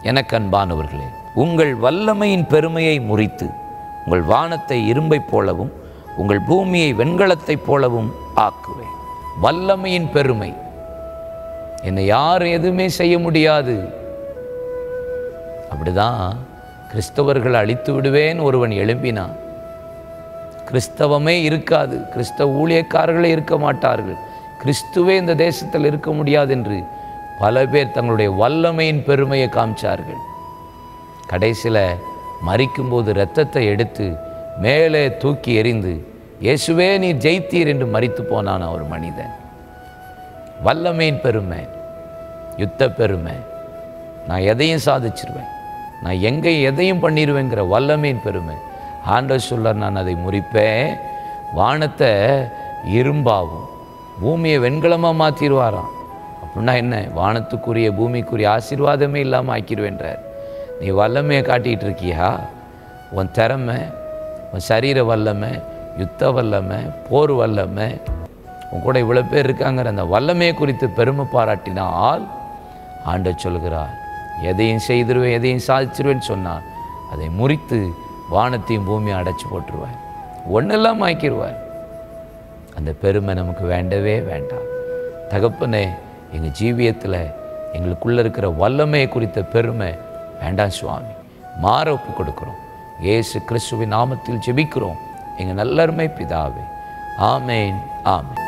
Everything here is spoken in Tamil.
எனக்கு அன்பானவர்களே உங்கள் வல்லமையின் பெருமையை முறித்து உங்கள் வானத்தை இரும்பைப் போலவும் உங்கள் பூமியை வெண்கலத்தைப் போலவும் ஆக்குவேன் வல்லமையின் பெருமை என்னை யாரும் எதுவுமே செய்ய முடியாது அப்படிதான் கிறிஸ்தவர்கள் அழித்து விடுவேன் ஒருவன் எழும்பினான் கிறிஸ்தவமே இருக்காது கிறிஸ்தவ ஊழியக்காரர்களே இருக்க மாட்டார்கள் கிறிஸ்துவே இந்த தேசத்தில் இருக்க முடியாது என்று பல பேர் தங்களுடைய வல்லமையின் பெருமையை காமிச்சார்கள் கடைசியில் மறிக்கும்போது இரத்தத்தை எடுத்து மேலே தூக்கி எறிந்து இயேசுவே நீர் ஜெயித்தீர் என்று மறித்து போனான் ஒரு மனிதன் வல்லமையின் பெருமை யுத்த பெருமை நான் எதையும் சாதிச்சிருவேன் நான் எங்கே எதையும் பண்ணிடுவேங்கிற வல்லமையின் பெருமை ஆண்டவர் சொல்ல நான் அதை முறிப்பேன் வானத்தை இரும்பாவும் பூமியை வெண்கலமாக மாற்றிடுவாராம் அப்படின்னா என்ன வானத்துக்குரிய பூமிக்குரிய ஆசீர்வாதமே இல்லாமல் ஆக்கிடுவேன்றார் நீ வல்லமையை காட்டிகிட்டு இருக்கியா உன் திறமை உன் சரீர வல்லமை யுத்த வல்லமை போர் வல்லமை உன் கூட இவ்வளோ பேர் இருக்காங்கிற அந்த வல்லமையை குறித்து பெருமை பாராட்டினால் ஆண்டவர் சொல்கிறார் எதையும் செய்திருவேன் எதையும் சாதிச்சிருவேன்னு சொன்னார் அதை முறித்து வானத்தையும் பூமியும் அடைச்சி போட்டுருவார் ஒன்றெல்லாம் ஆக்கிடுவார் அந்த பெருமை நமக்கு வேண்டவே வேண்டாம் தகப்பனே எங்கள் ஜீவியத்தில் எங்களுக்குள்ளே இருக்கிற வல்லமையை குறித்த பெருமை வேண்டாம் சுவாமி மாற ஒப்பு கொடுக்குறோம் இயேசு கிறிஸ்துவின் நாமத்தில் ஜெபிக்கிறோம் எங்கள் நல்லருமை பிதாவே ஆமேன் ஆமேன்